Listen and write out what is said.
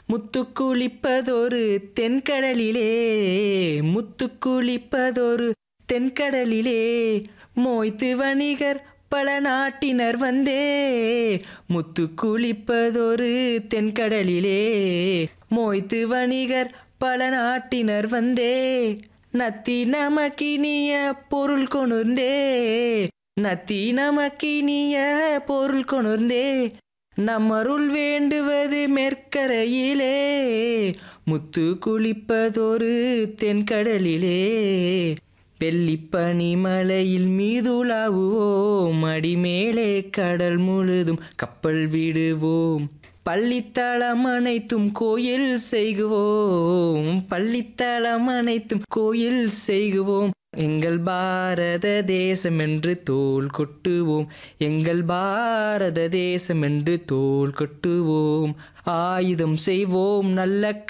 முத்து குளிப்பதொரு தென்கடலிலே முத்து குளிப்பதொரு தென்கடலிலே மோய்த்து வணிகர் பல நாட்டினர் வந்தே முத்து குளிப்பதொரு தென்கடலிலே மோய்த்து வணிகர் பல நாட்டினர் வந்தே நத்தி நமக்கினிய பொருள் கொணர்ந்தே நத்தி நமக்கினிய பொருள் கொணர்ந்தே நம்மருள் வேண்டுவது மேற்கரையிலே முத்து குளிப்பதொரு தென்கடலிலே வெள்ளிப்பனி மலையில் மீதுலாவுவோம் அடிமேலே கடல் முழுதும் கப்பல் விடுவோம் பள்ளித்தளம் அனைத்தும் கோயில் செய்குவோம் பள்ளித்தளம் அனைத்தும் கோயில் செய்குவோம் எங்கள் பாரத தேசம் என்று தோல் கொட்டுவோம் எங்கள் பாரத தேசம் என்று தோல் கொட்டுவோம் ஆயுதம் செய்வோம் நல்ல